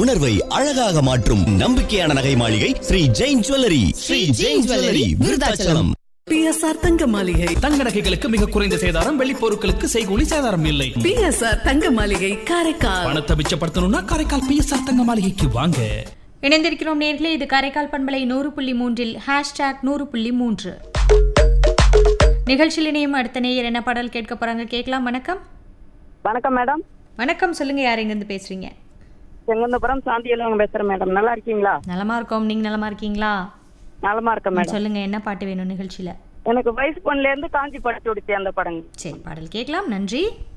உணர்வை அழகாக மாற்றும் நம்பிக்கையான நகை மாளிகை Sri Jain jewellery Sri Jain jewellery Virudhachalam BSR தங்க மாளிகை தங்க நகைகளுக்கு மிக குறைந்த சேதாரம் வெள்ளி பொருட்களுக்கு செய்கூலி சேதாரம் இல்லை பிஎஸ்ஆர் தங்க மாளிகை காரைக்கால் பணத்தை மிச்சப்படுத்தணும்னா காரைக்கால் பிஎஸ்ஆர் தங்க மாளிகைக்கு வாங்க இணைந்திருக்கிறோம் நேர்களே இது காரைக்கால் பண்பலை நூறு புள்ளி மூன்றில் ஹேஷ்டேக் நூறு புள்ளி மூன்று நிகழ்ச்சியில் இணையும் அடுத்த நேயர் என்ன பாடல் கேட்க போறாங்க கேட்கலாம் வணக்கம் வணக்கம் மேடம் வணக்கம் சொல்லுங்க யார் எங்கேருந்து பேசுறீங்க செங்குந்தபுரம் சாந்தியலவங்க பேசுறேன் மேடம் நல்லா இருக்கீங்களா நலமா இருக்கோம் நீங்க நலமா இருக்கீங்களா நலமா இருக்கேன் மேடம் சொல்லுங்க என்ன பாட்டு வேணும் நிகழ்ச்சியில எனக்கு வயசு பொண்ணுல இருந்து காஞ்சி பட்டு உடுத்தி அந்த படங்க சரி பாடல் கேட்கலாம் நன்றி